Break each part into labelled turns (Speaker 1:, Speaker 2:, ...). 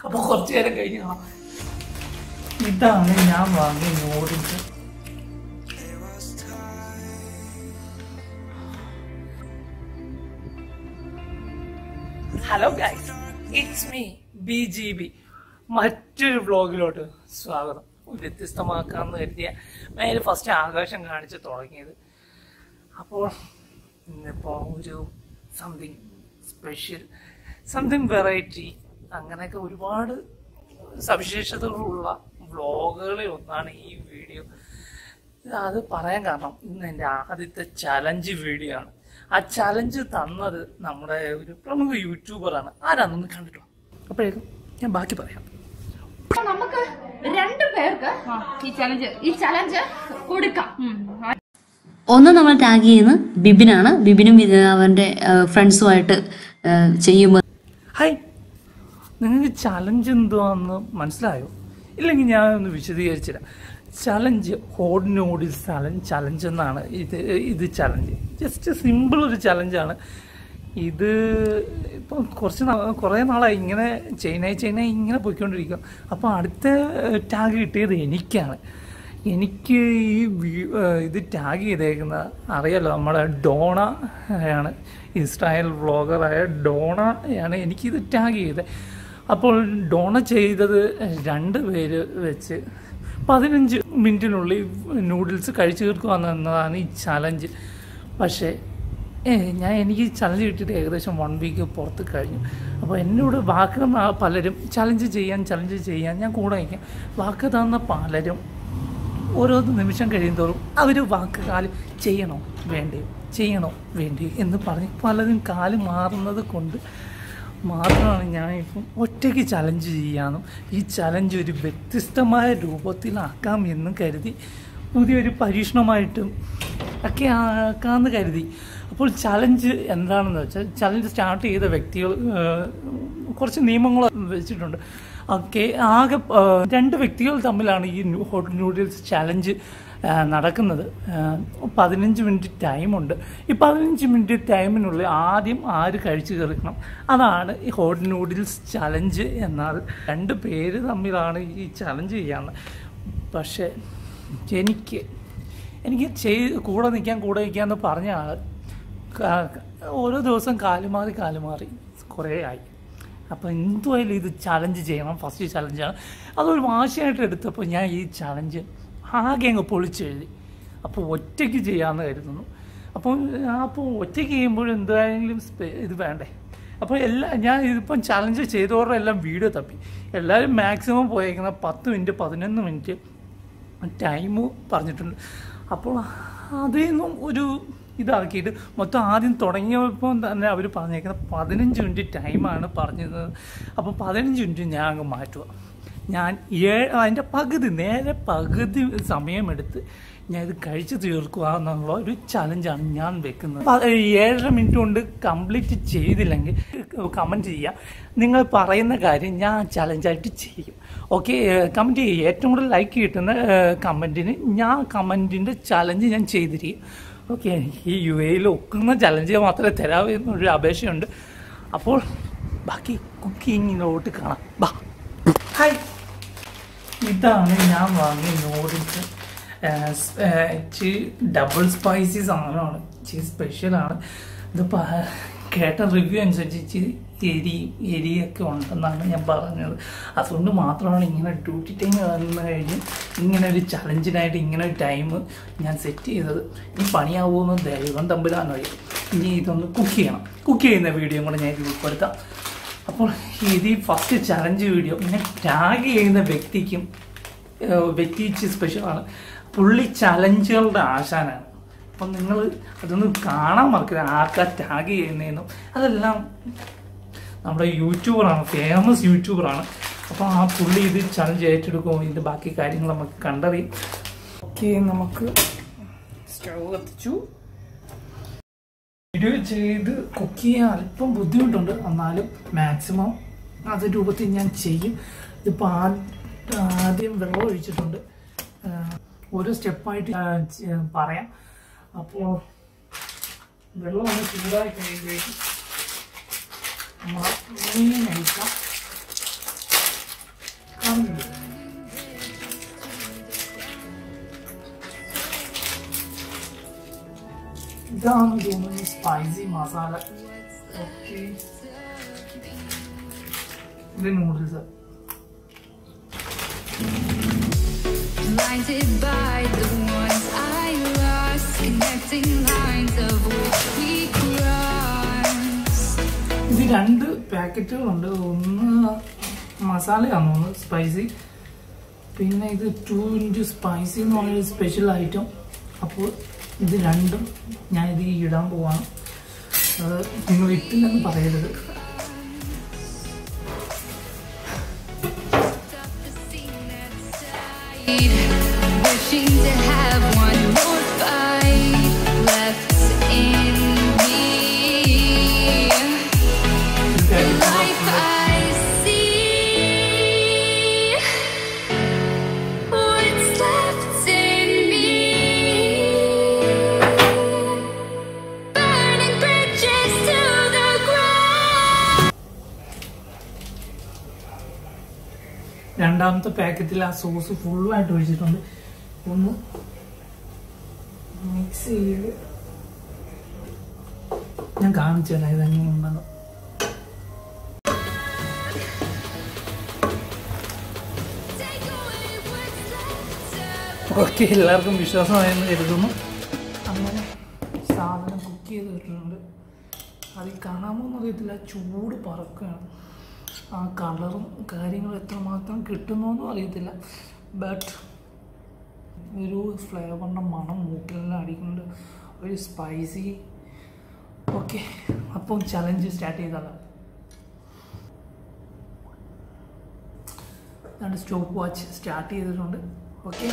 Speaker 1: അപ്പോൾ കുറച്ച് നേരം കഴിഞ്ഞ് കാണാം ഇതാണ് ഞാൻ വാങ്ങിയ noodles hello guys it's me B G B മറ്റൊരു വ്ളോഗിലോട്ട് സ്വാഗതം വ്യത്യസ്തമാക്കാമെന്ന് കരുതിയ മേലെ ഫസ്റ്റ് ആകാശം കാണിച്ച് തുടങ്ങിയത് അപ്പോൾ ഇന്നിപ്പോൾ ഒരു സംതിങ് സ്പെഷ്യൽ സംതിങ് വെറൈറ്റി അങ്ങനെയൊക്കെ ഒരുപാട് സവിശേഷതകളുള്ള വ്ളോഗുകളിൽ ഒന്നാണ് ഈ വീഡിയോ അത് പറയാൻ കാരണം ഇന്ന് എൻ്റെ ആദ്യത്തെ ചലഞ്ച് വീഡിയോ ആണ് ആ ചലഞ്ച് തന്നത് നമ്മുടെ ഒരു പ്രമുഖ യൂട്യൂബറാണ് ആരാന്നൊന്ന് കണ്ടിട്ടോ അപ്പോഴേക്കും ഞാൻ ബാക്കി പറയാം
Speaker 2: അപ്പൊ നമുക്ക് രണ്ടു പേർക്ക് ഈ ചലഞ്ച് ഈ ചലഞ്ച് കൊടുക്കാം
Speaker 3: ഒന്ന് നമ്മൾ ടാഗ് ചെയ്യുന്ന ബിബിനാണ് ബിബിനും ഇത് അവന്റെ ഫ്രണ്ട്സുമായിട്ട് ചെയ്യുമ്പോൾ
Speaker 1: ഹായ് നിങ്ങൾക്ക് ചലഞ്ച് എന്തുവാന്ന് മനസ്സിലായോ ഇല്ലെങ്കിൽ ഞാൻ ഒന്ന് വിശദീകരിച്ചിരാം challenge hot noodles challenge challenge എന്നാണ് ഇത് ഇത് ചലഞ്ച് ജസ്റ്റ് സിമ്പിൾ ഒരു ചലഞ്ചാണ് ഇത് ഇപ്പം കുറച്ച് നാ- കുറേ നാളായി ഇങ്ങനെ ചൈനയിൽ ചൈന ഇങ്ങനെ പോയിക്കൊണ്ടിരിക്കും അപ്പോൾ അടുത്ത ടാഗ് കിട്ടിയത് എനിക്കാണ് എനിക്ക് ഈ വീ- ഏഹ് ഇത് ടാഗ് ചെയ്തേക്കുന്ന അറിയാലോ നമ്മുടെ ഡോണ ആണ് ഇസ്രായേൽ വ്ളോഗറായ ഡോണ ആണ് എനിക്കിത് ടാഗ് ചെയ്തത് അപ്പോൾ ഡോണ ചെയ്തത് രണ്ട് പേര് വെച്ച് പതിനഞ്ച് മിനിറ്റിനുള്ളിൽ നൂഡിൽസ് കഴിച്ചു തീർക്കുക എന്നതാണ് ഈ ചലഞ്ച് പക്ഷേ ഏ ഞാൻ എനിക്ക് ചലഞ്ച് കിട്ടിയിട്ട് ഏകദേശം വൺ വീക്ക് പുറത്ത് കഴിഞ്ഞു അപ്പോൾ എന്നോട് വാക്ക് തന്ന പലരും ചലഞ്ച് ചെയ്യാൻ ചലഞ്ച് ചെയ്യാൻ ഞാൻ കൂടെ നിൽക്കാം വാക്ക് തന്ന പലരും ഓരോ നിമിഷം കഴിയുന്തോറും അവർ വാക്ക് കാല് ചെയ്യണോ വേണ്ടയോ ചെയ്യണോ വേണ്ടയോ എന്ന് പറഞ്ഞ് പലരും കാല് മാറുന്നത് കൊണ്ട് മാത്രമാണ് ഞാൻ ഇപ്പം ഒറ്റയ്ക്ക് ചലഞ്ച് ചെയ്യാനും ഈ ചലഞ്ച് ഒരു വ്യത്യസ്തമായ രൂപത്തിലാക്കാം എന്നും കരുതി പുതിയൊരു പരീക്ഷണമായിട്ടും ഒക്കെ ആക്കാമെന്ന് കരുതി അപ്പോൾ ചലഞ്ച് എന്താണെന്ന് വെച്ചാൽ ചലഞ്ച് സ്റ്റാർട്ട് ചെയ്ത വ്യക്തികൾ ഏഹ്, കുറച്ച് നിയമങ്ങൾ വെച്ചിട്ടുണ്ട് ഓക്കെ ആകെ ഏഹ്, രണ്ട് വ്യക്തികൾ തമ്മിലാണ് ഈ നൂ- ഹോട്ട് നൂഡിൽസ് ചലഞ്ച് ഏഹ്, നടക്കുന്നത് ഏഹ്, പതിനഞ്ച് മിനിറ്റ് ടൈമുണ്ട് ഈ പതിനഞ്ച് മിനിറ്റ് ടൈമിനുള്ളിൽ ആദ്യം ആര് കഴിച്ചു തീർക്കണം അതാണ് ഈ ഹോട്ട് നൂഡിൽസ് ചലഞ്ച് എന്നാൽ രണ്ട് പേര് തമ്മിലാണ് ഈ ചലഞ്ച് ചെയ്യാവുന്നത് പക്ഷേ എനിക്ക് എനിക്ക് ചെയ്ത് കൂടെ നിൽക്കാൻ കൂടെ നിൽക്കാൻ എന്ന് പറഞ്ഞ ആൾ ക- ഓരോ ദിവസം കാലുമാറി കാലുമാറി കുറേ ആയി അപ്പോൾ എന്തുമായാലും ഇത് ചലഞ്ച് ചെയ്യണം ഫസ്റ്റ് ചലഞ്ചാണ് അതൊരു വാശിയായിട്ട് എടുത്തപ്പോൾ ഞാൻ ഈ ചലഞ്ച് ആകെ അങ്ങ് പൊളിച്ചെഴുതി അപ്പോൾ ഒറ്റയ്ക്ക് ചെയ്യാമെന്ന് കരുതുന്നു അപ്പോൾ അപ്പോൾ ഒറ്റയ്ക്ക് ചെയ്യുമ്പോൾ എന്തായാലും സ്പെ- ഇത് വേണ്ടേ അപ്പോൾ എല്ലാ ഞാൻ ഇതിപ്പം ചലഞ്ച് ചെയ്തവരുടെ എല്ലാം വീഡിയോ തപ്പി എല്ലാവരും മാക്സിമം പോയേക്കുന്ന പത്ത് മിനിറ്റ് പതിനൊന്ന് മിനിറ്റ് ടൈം പറഞ്ഞിട്ടുണ്ട് അപ്പോൾ അതിൽ നിന്നും ഒരു ഇതാക്കിയിട്ട് മൊത്തം ആദ്യം തുടങ്ങിയപ്പോൾ തന്നെ അവർ പറഞ്ഞേക്കുന്നത് പതിനഞ്ച് മിനിറ്റ് ടൈമാണ് പറഞ്ഞത് അപ്പോൾ പതിനഞ്ച് മിനിറ്റ് ഞാൻ അങ്ങ് മാറ്റുക ഞാൻ ഏഴ് അതിൻ്റെ പകുതി നേരെ പകുതി സമയമെടുത്ത് ഞാൻ ഇത് കഴിച്ചു തീർക്കുക എന്നുള്ള ഒരു ചലഞ്ചാണ് ഞാൻ വെക്കുന്നത് പ- ഏഴര മിനിറ്റ് കൊണ്ട് കംപ്ലീറ്റ് ചെയ്തില്ലെങ്കിൽ കമൻറ്റ് ചെയ്യുക നിങ്ങൾ പറയുന്ന കാര്യം ഞാൻ ചലഞ്ചായിട്ട് ചെയ്യും ഓക്കെ കമൻറ്റ് ചെയ്യുക ഏറ്റവും കൂടുതൽ ലൈക്ക് കിട്ടുന്ന കമൻറ്റിന് ഞാൻ കമൻറ്റിൻ്റെ ചലഞ്ച് ഞാൻ ചെയ്തിരിക്കും ഓക്കെ ഈ യു എയിൽ ഒക്കുന്ന ചലഞ്ച് മാത്രമേ തരാവൂ എന്നൊരു അപേക്ഷയുണ്ട് അപ്പോൾ ബാക്കി കുക്കിങ്ങിലോട്ട് കാണാം ബാ ഹായ് ഇതാണ് ഞാൻ വാങ്ങിയ നൂഡിൽസ് ഇച്ചിരി ഡബിൾ സ്പൈസി സാധനമാണ് ഇച്ചിരി സ്പെഷ്യലാണ് ഇത് പ- കേട്ട റിവ്യൂ അനുസരിച്ച് ഇച്ചിരി എരി എരിയൊക്കെ ഉണ്ടെന്നാണ് ഞാൻ പറഞ്ഞത് അതുകൊണ്ട് മാത്രമാണ് ഇങ്ങനെ ഡ്യൂട്ടി ടൈം വന്നു കഴിഞ്ഞ് ഇങ്ങനെ ഒരു ചലഞ്ചിനായിട്ട് ഇങ്ങനെ ഒരു ടൈം ഞാൻ സെറ്റ് ചെയ്തത് ഈ പണിയാവുമെന്ന് ദൈവം തമ്പിലാൻ വഴി ഇനി ഇതൊന്ന് കുക്ക് ചെയ്യണം കുക്ക് ചെയ്യുന്ന വീഡിയോ കൂടെ ഞാൻ ഇതിൽ ഉൾപ്പെടുത്താം അപ്പോൾ ഇത് ഈ ഫസ്റ്റ് ചലഞ്ച് വീഡിയോ ഇങ്ങനെ ടാഗ് ചെയ്യുന്ന വ്യക്തിക്കും ഏഹ് വ്യക്തി ഇച്ചിരി സ്പെഷ്യലാണ് പുള്ളി ചലഞ്ചുകളുടെ ആശാനാണ് അപ്പം നിങ്ങൾ അതൊന്ന് കാണാൻ മറക്കരുത് ആർക്കാ ടാഗ് ചെയ്യുന്നതെന്നും അതെല്ലാം നമ്മുടെ യൂട്യൂബറാണ് ഫേമസ് യൂട്യൂബറാണ് അപ്പോൾ ആ പുള്ളി ഇത് ചലഞ്ച് ഏറ്റെടുക്കുമോ ഇതിൻ്റെ ബാക്കി കാര്യങ്ങൾ നമുക്ക് കണ്ടറിയും ഓക്കെ നമുക്ക് സ്റ്റൗ കത്തിച്ചു വീഡിയോ ചെയ്ത് കുക്ക് ചെയ്യാൻ അല്പം ബുദ്ധിമുട്ടുണ്ട് എന്നാലും മാക്സിമം അത് രൂപത്തിൽ ഞാൻ ചെയ്യും ഇതിപ്പോൾ ആദ്യം വെള്ളം ഒഴിച്ചിട്ടുണ്ട് ആ, ഓരോ സ്റ്റെപ്പായിട്ട് ഞാൻ ചെ- പറയാം അപ്പോൾ വെള്ളം ഒന്ന് ചൂടായി കഴിയുമ്പോഴേക്കും മീൻ അഴിക്കാം ഇതാണ് തോന്നുന്നത് സ്പൈസി മസാല ഓക്കെ ഇത് noodles
Speaker 4: Blinded by the ones I lost, connecting lines of which we crossed.
Speaker 1: ഇത് രണ്ട് പാക്കറ്റുകളുണ്ട് ഒന്ന് മസാലയാണ് ഒന്ന് സ്പൈസി പിന്നെ ഇത് ടു ഇൻറ്റു സ്പൈസി എന്ന് പറയുന്ന സ്പെഷ്യൽ ഐറ്റം അപ്പോൾ ഇത് രണ്ടും ഞാൻ ഇത് ഇടാൻ പോവാണ് അത് നിങ്ങൾ ഇട്ടില്ലെന്ന് പറയരുത്
Speaker 4: Wishing to have one more fight left in me. The life I see, what's left in me. Burning bridges to the ground.
Speaker 1: രണ്ടാമത്തെ പാക്കറ്റിൽ ആ സോസ് ഫുള്ളായിട്ട് ഒഴിച്ചിട്ടുണ്ട് ഒന്ന് മിക്സ് ചെയ്ത് ഞാൻ കാണിച്ചു തരാം ഇതെങ്ങനെ ഉണ്ടെന്ന്
Speaker 4: Take away what's left of
Speaker 1: okay എല്ലാവർക്കും വിശ്വാസമായെന്ന് കരുതുന്നു അങ്ങനെ സാധനം കുക്ക് ചെയ്ത് വെച്ചിട്ടുണ്ട് അതിൽ കാണാമോ എന്നറിയത്തില്ല ചൂട് പറക്കുകയാണ് ആ കളറും കാര്യങ്ങളും എത്രമാത്രം കിട്ടുന്നോന്നും അറിയത്തില്ല ബട്ട് ഒരു ഫ്ലേവറിൻ്റെ മണം മൂക്കിലെല്ലാം അടിക്കുന്നുണ്ട് ഒരു സ്പൈസി ഓക്കെ അപ്പം ചലഞ്ച് സ്റ്റാർട്ട് ചെയ്താലോ രണ്ട് സ്റ്റോപ്പ് വാച്ച് സ്റ്റാർട്ട് ചെയ്തിട്ടുണ്ട് ഓക്കെ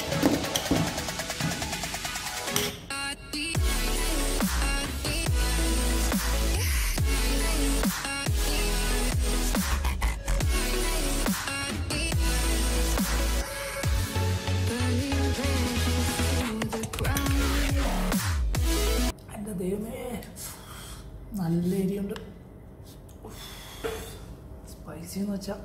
Speaker 1: എൻ്റെ ദൈവമേ നല്ല എരിയുണ്ട് സ്പൈസി എന്ന് വെച്ചാൽ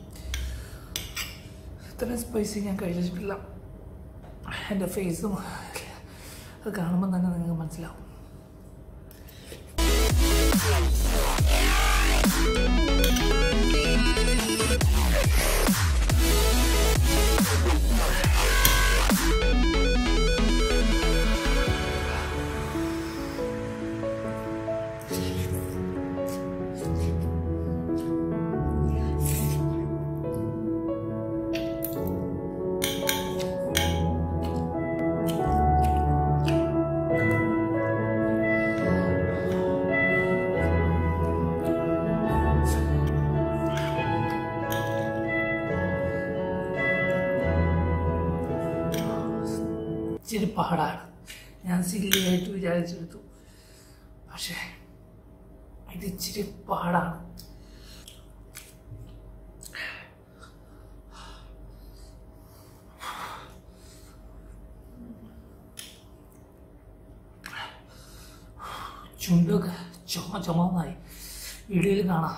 Speaker 1: ഇത്രയും സ്പൈസി ഞാൻ കഴിച്ചിട്ടില്ല എൻ്റെ ഫേസും അത് കാണുമ്പോൾ തന്നെ നിങ്ങൾക്ക് മനസ്സിലാവും ഇച്ചിരി പാടാണ് ഞാൻ സില്ലിയായിട്ട് വിചാരിച്ചെടുത്തു പക്ഷേ ഇത് ഇച്ചിരി പാടാണ് ചുണ്ടൊക്കെ ചുമ ചുമന്നായി വീഡിയോയിൽ കാണാം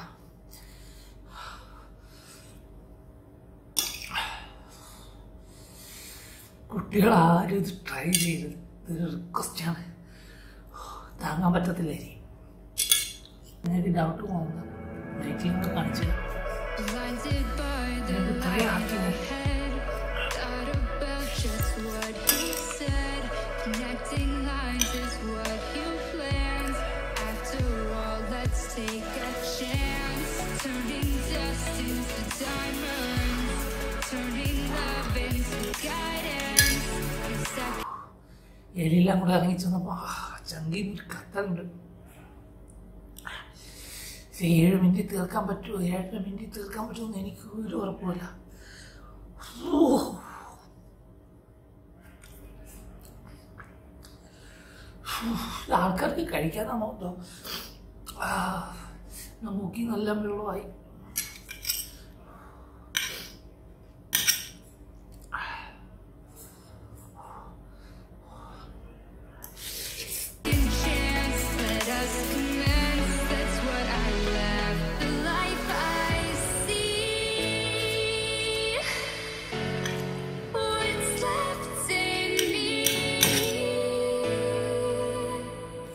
Speaker 1: കുട്ടികൾ ആരും ഇത് ട്രൈ ചെയ്തത് ഇതൊരു റിക്വസ്റ്റാണ് താങ്ങാൻ പറ്റത്തില്ലായിരിക്കും എനിക്ക് ഡൗട്ട് പോകുന്നത് നൈറ്റിലൊക്കെ കാണിച്ചു തരാം.
Speaker 4: Blinded by the
Speaker 1: എനിക്ക് ഇത്രേ ആക്കിയത്
Speaker 4: head, thought about just what he said. Connecting lines is what you planned. After all, let's take a chance. Turning dust into diamonds, turning love into guidance. Second
Speaker 1: എലിയെല്ലാം കൂടെ ഇറങ്ങി ചെന്നപ്പോൾ ചങ്കി കത്തലുണ്ട് ഇത് ഏഴ് minute തീർക്കാൻ പറ്റുമോ ഏഴര മിനിറ്റ് തീർക്കാൻ പറ്റുമെന്ന് എനിക്ക് ഒരു ഉറപ്പുമില്ല ഓ. ഇത് ആൾക്കാർക്ക് കഴിക്കാനാണോ എന്തോ ആ, മൂക്കി നല്ല വെള്ളമായി
Speaker 4: chance, let us commence. That's what I left. The life I see. What's left in me?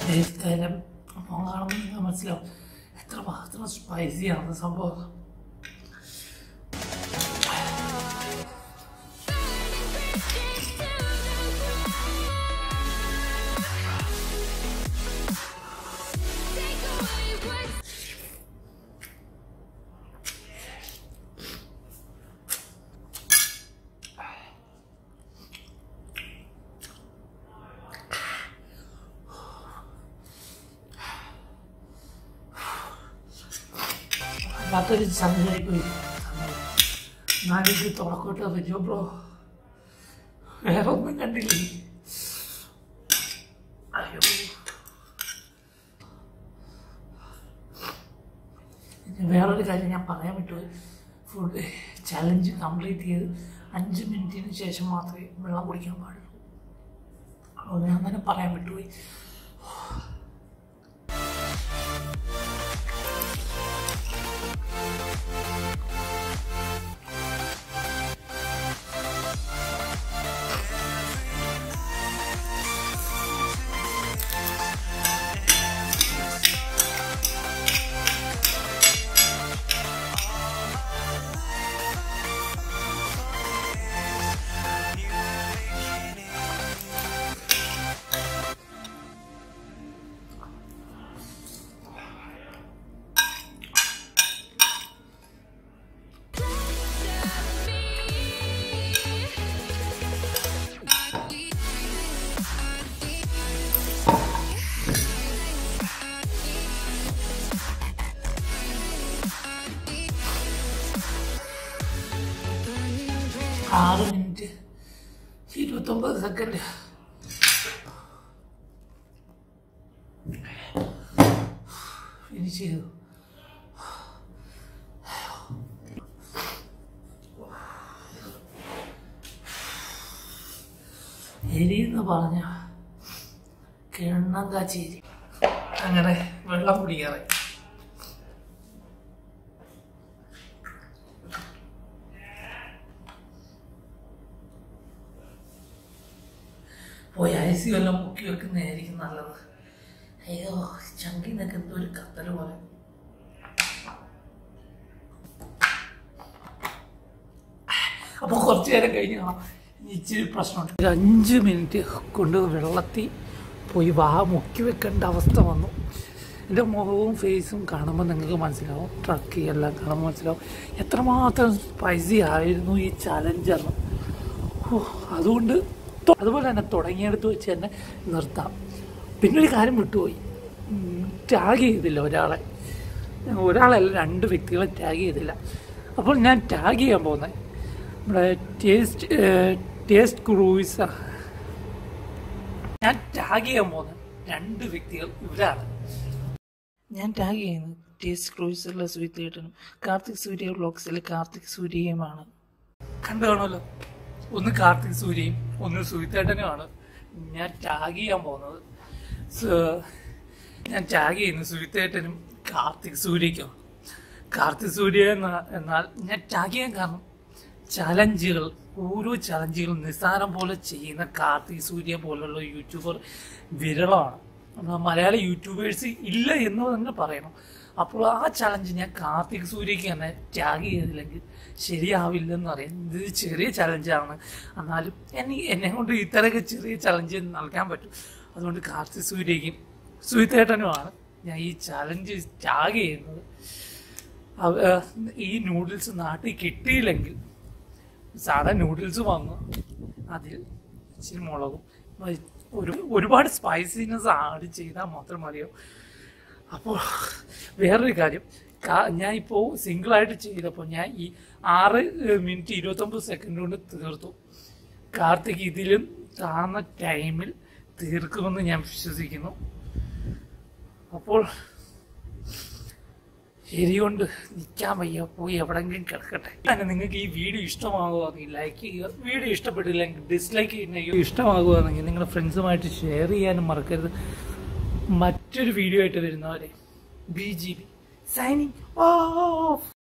Speaker 1: ഏതായാലും കാണുമ്പോൾ നിങ്ങൾക്ക് മനസ്സിലാവും എത്ര മാത്രം സ്പൈസിയാണ് സംഭവം വല്ലാത്തൊരു ചന്തയായി പോയി നാലിത് തുറക്കോട്ടെ പറ്റുമോ ബ്രോ വേറെ ഒന്നും കണ്ടില്ലേ അയ്യോ ഇനി വേറൊരു കാര്യം ഞാൻ പറയാൻ പറ്റുമോ ഫുഡ് ചലഞ്ച് കംപ്ലീറ്റ് ചെയ്ത് അഞ്ച് മിനിറ്റിന് ശേഷം മാത്രമേ വെള്ളം കുടിക്കാൻ പാടുള്ളൂ അതുകൊണ്ട് ഞാൻ തന്നെ പറയാൻ പറ്റുപോയി ആറ് മിനിറ്റ് ഇരുപത്തൊമ്പത് സെക്കൻഡ് ഫിനിഷ് ചെയ്തു എരി എന്ന് പറഞ്ഞ കിണ്ണം കാച്ചേരി അങ്ങനെ വെള്ളം കുടിക്കാറ് പോയി ഐസി വല്ലതും മുക്കി വെക്കുന്നതായിരിക്കും നല്ലത് അയ്യോ ചങ്കിന്നൊക്കെ എന്തോ ഒരു കത്തൽ പോലെ അപ്പോൾ കുറച്ച് നേരം കഴിഞ്ഞ് കാണാം ഇനി ഇച്ചിരി പ്രശ്നമുണ്ട് ഒരു അഞ്ച് മിനിറ്റ് കൊണ്ട് വെള്ളത്തിൽ പോയി വാ മുക്കി വെക്കേണ്ട അവസ്ഥ വന്നു എൻ്റെ മുഖവും ഫേസും കാണുമ്പോൾ നിങ്ങൾക്ക് മനസ്സിലാവും ട്രക്ക് എല്ലാം കാണുമ്പോൾ മനസ്സിലാവും എത്രമാത്രം സ്പൈസി ആയിരുന്നു ഈ ചലഞ്ചെന്ന് ഓ അതുകൊണ്ട് തൊ- അതുപോലെ തന്നെ തുടങ്ങിയെടുത്ത് വെച്ച് തന്നെ നിർത്താം പിന്നെ ഒരു കാര്യം വിട്ടുപോയി ടാഗ് ചെയ്തില്ല ഒരാളെ ഒരാളല്ല രണ്ട് വ്യക്തികളെ ടാഗ് ചെയ്തില്ല അപ്പോൾ ഞാൻ ടാഗ് ചെയ്യാൻ പോകുന്നത് നമ്മുടെ ടേസ്റ്റ് ടേസ്റ്റ് ക്രൂയിസ് ഞാൻ ടാഗ് ചെയ്യാൻ പോകുന്നത് രണ്ട് വ്യക്തികൾ ഇവരാണ് ഞാൻ ടാഗ് ചെയ്യുന്നത് ടേസ്റ്റ് ക്രൂയിസിലെ സുഹിത്തേട്ടനും കാർത്തിക് സൂര്യ വ്ളോഗ്സിലെ കാർത്തിക് സൂര്യയുമാണ് കണ്ടു കാണുമല്ലോ ഒന്ന് കാർത്തിക് സൂര്യയും ഒന്ന് സുഹിത്തേട്ടനുമാണ് ഞാൻ ടാഗ് ചെയ്യാൻ പോകുന്നത് സ- ഞാൻ ടാഗ് ചെയ്യുന്നത് സുഹിത്തേട്ടനും കാർത്തിക് സൂര്യയ്ക്കുമാണ് കാർത്തിക് സൂര്യ എന്ന- എന്നാൽ ഞാൻ ടാഗ് ചെയ്യാൻ കാരണം ചലഞ്ചുകൾ ഓരോ ചലഞ്ചുകളും നിസ്സാരം പോലെ ചെയ്യുന്ന കാർത്തിക് സൂര്യ പോലുള്ള യൂട്യൂബർ വിരളമാണ് എന്നാ മലയാളി യൂട്യൂബേഴ്സ് ഇല്ല എന്ന് തന്നെ പറയണം അപ്പോൾ ആ ചലഞ്ച് ഞാൻ കാർത്തിക് സൂര്യക്ക് തന്നെ ടാഗ് ചെയ്തില്ലെങ്കിൽ ശരിയാവില്ലെന്ന് അറിയാം ഇത് ചെറിയ ചലഞ്ചാണ് എന്നാലും എന്നെ എന്നെ കൊണ്ട് ഇത്രയൊക്കെ ചെറിയ ചലഞ്ച് നൽകാൻ പറ്റും അതുകൊണ്ട് കാർത്തിക് സൂര്യയ്ക്കും സുഹിത്തേട്ടനുമാണ് ഞാൻ ഈ ചലഞ്ച് ടാഗ് ചെയ്യുന്നത് അവ- ഈ നൂഡിൽസ് നാട്ടിൽ കിട്ടിയില്ലെങ്കിൽ സാധാ നൂഡിൽസ് വാങ്ങുക അതിൽ ഇച്ചിരി മുളകും വ- ഒരു ഒരുപാട് സ്പൈസിനെസ് ആഡ് ചെയ്താൽ മാത്രം മതിയോ അപ്പോൾ വേറൊരു കാര്യം കാ- ഞാൻ ഇപ്പോൾ സിംഗിളായിട്ട് ചെയ്തപ്പോൾ ഞാൻ ഈ ആറ് മിനിറ്റ് ഇരുപത്തൊമ്പത് സെക്കൻഡ് കൊണ്ട് തീർത്തു കാർത്തിക് ഇതിലും താന്ന ടൈമിൽ തീർക്കുമെന്ന് ഞാൻ വിശ്വസിക്കുന്നു അപ്പോൾ ശരികൊണ്ട് നിൽക്കാൻ വയ്യ പോയി എവിടെങ്കിലും കിടക്കട്ടെ അങ്ങനെ നിങ്ങൾക്ക് ഈ വീഡിയോ ഇഷ്ടമാകുകയാണെങ്കിൽ ലൈക്ക് ചെയ്യുക വീഡിയോ ഇഷ്ടപ്പെട്ടില്ലെങ്കിൽ ഡിസ്ലൈക്ക് ചെയ്യുന്ന ഇഷ്ടമാകുകയാണെങ്കിൽ നിങ്ങളുടെ ഫ്രണ്ട്സുമായിട്ട് ഷെയർ ചെയ്യാനും മറക്കരുത് മറ്റൊരു വീഡിയോ ആയിട്ട് വരുന്നവരെ B G B signing of